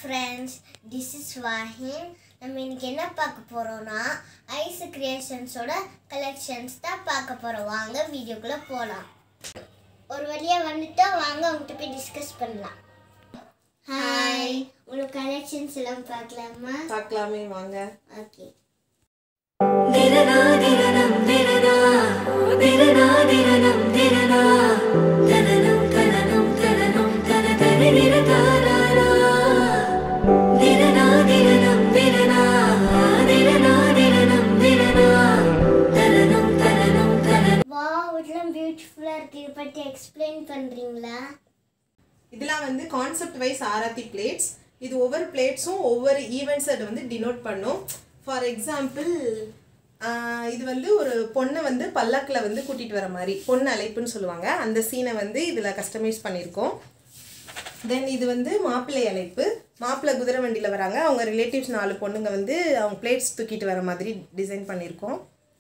friends this is வாஹின் நம்ம இன்னைக்கு என்ன பார்க்க போகிறோம்னா ஐஸ் கிரியேஷன்ஸோட கலெக்ஷன்ஸ் தான் பார்க்க போகிறோம் வாங்க வீடியோக்குள்ளே போகலாம் ஒரு வழியாக வந்துட்டா வாங்க அவங்ககிட்ட போய் டிஸ்கஸ் பண்ணலாம் ஹாய் உங்களுக்கு கலெக்ஷன்ஸ் எல்லாம் பார்க்கலாமா பார்க்கலாமே வாங்க ஓகே திரனா திரனம் திரனா திரனா திரனம் திரனா தனனம் தனனம் தனனம் தன தன நிர தாராரா திரனா திரனம் திரனா திரனா திரனம் திரனா தனனம் தனனம் தனனம் வா இதெல்லாம் பியூட்டிஃபுல்லாக இருக்குது இதை பற்றி எக்ஸ்பிளைன் பண்ணுறீங்களா இதெல்லாம் வந்து கான்செப்ட் வைஸ் ஆராத்தி பிளேட்ஸ் இது ஒவ்வொரு பிளேட்ஸும் ஒவ்வொரு ஈவெண்ட்ஸ் அதை வந்து டினோட் பண்ணும் ஃபார் எக்ஸாம்பிள் இது வந்து ஒரு பொண்ணை வந்து பல்லக்கில் வந்து கூட்டிகிட்டு வர மாதிரி பொண்ணு அழைப்புன்னு சொல்லுவாங்க அந்த சீனை வந்து இதில் கஸ்டமைஸ் பண்ணியிருக்கோம் தென் இது வந்து மாப்பிள்ளை அழைப்பு மாப்பிள்ளை குதிரை வண்டியில் வராங்க அவங்க ரிலேட்டிவ்ஸ் நாலு பொண்ணுங்க வந்து அவங்க பிளேட்ஸ் தூக்கிட்டு வர மாதிரி டிசைன் பண்ணியிருக்கோம்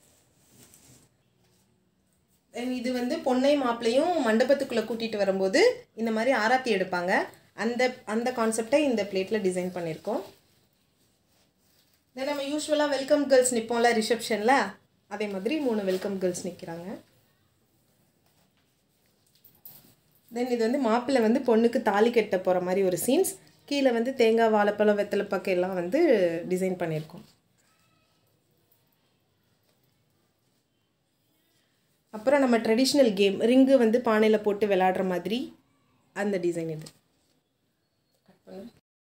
தென் இது வந்து பொண்ணை மாப்பிள்ளையும் மண்டபத்துக்குள்ளே கூட்டிகிட்டு வரும்போது இந்த மாதிரி ஆராத்தி எடுப்பாங்க அந்த அந்த கான்செப்டை இந்த பிளேட்டில் டிசைன் பண்ணியிருக்கோம் தென் நம்ம யூஸ்வலாக வெல்கம் கேர்ள்ஸ் நிற்போம்ல ரிசப்ஷனில் அதே மாதிரி மூணு வெல்கம் கேர்ள்ஸ் நிற்கிறாங்க தென் இது வந்து மாப்பிள்ளை வந்து பொண்ணுக்கு தாலி கட்ட போகிற மாதிரி ஒரு சீன்ஸ் கீழே வந்து தேங்காய் வாழைப்பழம் வெத்தலை பக்கம் எல்லாம் வந்து டிசைன் பண்ணியிருக்கோம் அப்புறம் நம்ம ட்ரெடிஷ்னல் கேம் ரிங்கு வந்து பானையில் போட்டு விளையாடுற மாதிரி அந்த டிசைன் இது கட் பண்ணு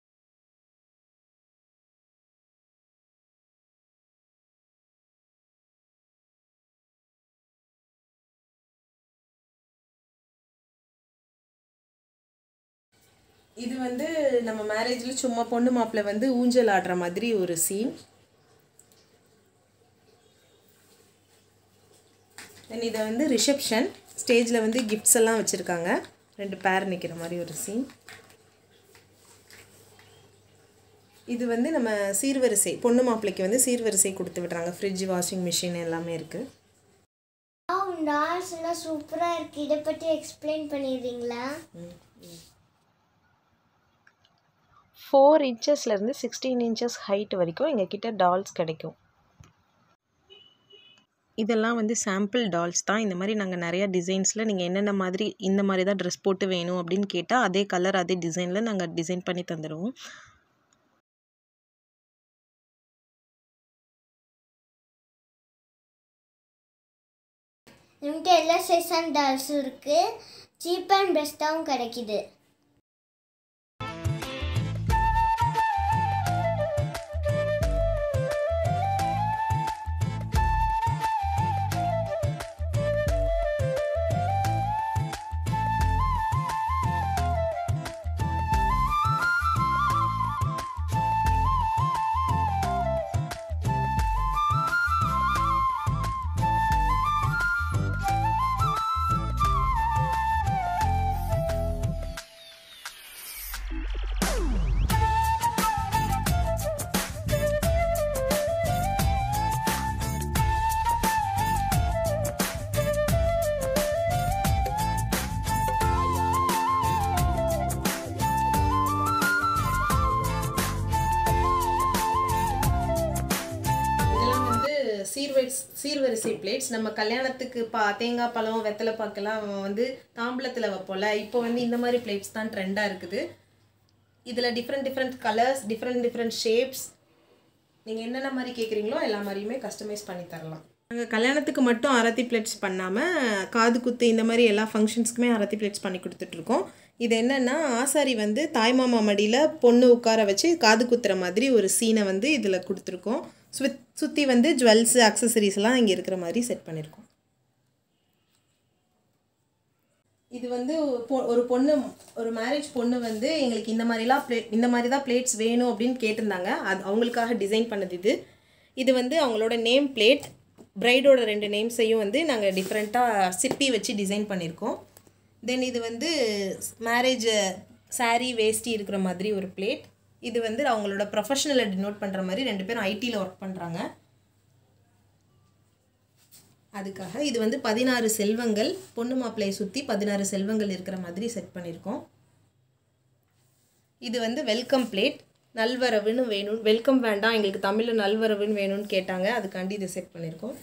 இது வந்து நம்ம மேரேஜில் சும்மா பொண்ணு மாப்பிள்ளை வந்து ஊஞ்சல் ஆடுற மாதிரி ஒரு சீன் தென் இதை வந்து ரிசப்ஷன் ஸ்டேஜில் வந்து கிஃப்ட்ஸ் எல்லாம் வச்சுருக்காங்க ரெண்டு பேர் நிற்கிற மாதிரி ஒரு சீன் இது வந்து நம்ம சீர்வரிசை பொண்ணு மாப்பிள்ளைக்கு வந்து சீர்வரிசை கொடுத்து விடுறாங்க ஃப்ரிட்ஜ் வாஷிங் மிஷின் எல்லாமே இருக்குது ஆ டால்ஸ் எல்லாம் சூப்பராக இருக்குது இதை பற்றி எக்ஸ்பிளைன் பண்ணிடுறீங்களா ஃபோர் இன்ச்சஸ்லேருந்து சிக்ஸ்டீன் இன்ச்சஸ் ஹைட் வரைக்கும் எங்ககிட்ட டால்ஸ் கிடைக்கும் இதெல்லாம் வந்து சாம்பிள் டால்ஸ் தான் இந்த மாதிரி நாங்கள் நிறையா டிசைன்ஸில் நீங்கள் என்னென்ன மாதிரி இந்த மாதிரி தான் ட்ரெஸ் போட்டு வேணும் அப்படின்னு கேட்டால் அதே கலர் அதே டிசைனில் நாங்கள் டிசைன் பண்ணி தந்துடுவோம் நம்மகிட்ட எல்லா சைஸான டால்ஸும் இருக்குது சீப் அண்ட் பெஸ்ட்டாகவும் கிடைக்குது இதெல்லாம் வந்து சீர்வரிசை சீர்வரிசை பிளேட்ஸ் நம்ம கல்யாணத்துக்கு பா தேங்காய் பழம் வெத்தலை பாக்கெல்லாம் வந்து தாம்பளத்தில் வைப்போம்ல இப்போ வந்து இந்த மாதிரி பிளேட்ஸ் தான் ட்ரெண்டாக இருக்குது இதில் different different colours different different shapes நீங்கள் என்னென்ன மாதிரி கேட்குறீங்களோ எல்லா மாதிரியுமே கஸ்டமைஸ் பண்ணி தரலாம் நாங்கள் கல்யாணத்துக்கு மட்டும் அரத்தி பிளேட்ஸ் பண்ணாமல் காது குத்து இந்த மாதிரி எல்லா ஃபங்க்ஷன்ஸ்க்குமே அரத்தி பிளேட்ஸ் பண்ணி கொடுத்துட்ருக்கோம் இது என்னென்னா ஆசாரி வந்து தாய்மாமா மடியில் பொண்ணு உட்கார வச்சு காது குத்துற மாதிரி ஒரு சீனை வந்து இதில் கொடுத்துருக்கோம் சுத் சுற்றி வந்து ஜுவல்ஸு அக்சசரிஸ் எல்லாம் இங்கே இருக்கிற மாதிரி செட் பண்ணியிருக்கோம் இது வந்து பொ- ஒரு பொண்ணு ஒரு மேரேஜ் பொண்ணு வந்து எங்களுக்கு இந்த மாதிரிலாம் பிளேட் இந்த மாதிரி தான் பிளேட்ஸ் வேணும் அப்படின்னு கேட்டிருந்தாங்க அது அவங்களுக்காக டிசைன் பண்ணது இது இது வந்து அவங்களோட நேம் பிளேட் பிரைடோட ரெண்டு நேம்ஸையும் வந்து நாங்கள் டிஃப்ரெண்ட்டாக சிப்பி வச்சு டிசைன் பண்ணியிருக்கோம் தென் இது வந்து மேரேஜ் saree வேஷ்டி இருக்கிற மாதிரி ஒரு பிளேட் இது வந்து அவங்களோட ப்ரொஃபஷனலை டினோட் பண்ணுற மாதிரி ரெண்டு பேரும் ஐடியில் ஒர்க் பண்ணுறாங்க அதுக்காக இது வந்து பதினாறு செல்வங்கள் பொண்ணு மாப்பிள்ளையை சுற்றி பதினாறு செல்வங்கள் இருக்கிற மாதிரி செட் பண்ணியிருக்கோம் இது வந்து வெல்கம் பிளேட் நல்வரவுன்னு வேணும் வெல்கம் வேண்டாம் எங்களுக்கு தமிழில் நல்வரவுன்னு வேணும்னு கேட்டாங்க அதுக்காண்டி இதை செட் பண்ணியிருக்கோம்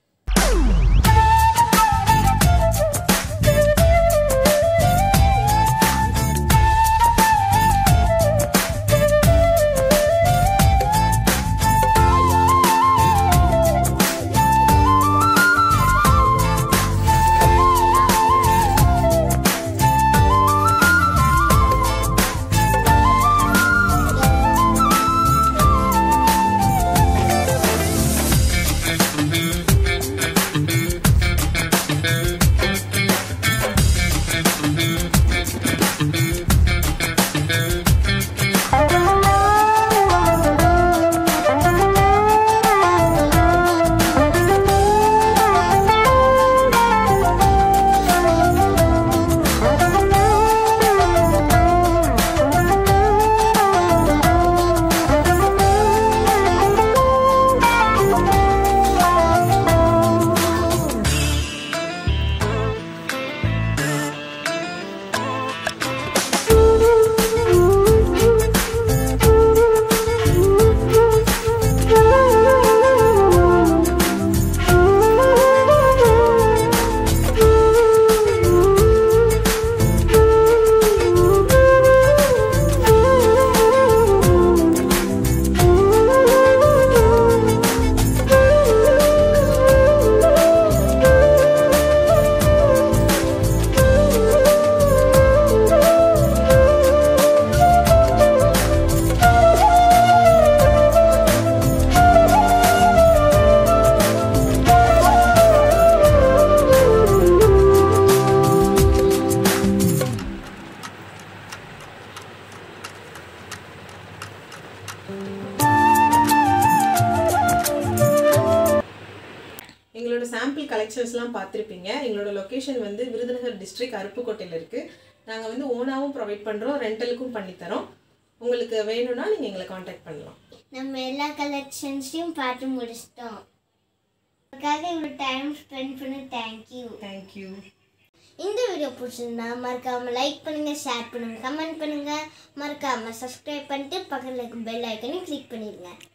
எங்களோட சாம்பிள் கலெக்ஷன்ஸ்லாம் பார்த்துருப்பீங்க எங்களோட லொக்கேஷன் வந்து விருதுநகர் டிஸ்ட்ரிக்ட் அருப்புக்கோட்டையில் இருக்குது நாங்கள் வந்து ஓனாகவும் ப்ரொவைட் பண்ணுறோம் ரெண்டலுக்கும் பண்ணித்தரோம் உங்களுக்கு வேணும்னா நீங்கள் எங்களை காண்டாக்ட் பண்ணலாம் நம்ம எல்லா கலெக்ஷன்ஸையும் பார்த்து முடிச்சிட்டோம் அதுக்காக இவ்வளோ டைம் ஸ்பெண்ட் பண்ணி தேங்க்யூ தேங்க்யூ இந்த வீடியோ பிடிச்சிருந்தா மறக்காம லைக் பண்ணுங்க ஷேர் பண்ணுங்க கமெண்ட் பண்ணுங்க மறக்காம சப்ஸ்கிரைப் பண்ணிட்டு பக்கத்தில் இருக்க பெல் ஐக்கனையும் கிளிக் பண்ணிடுங்க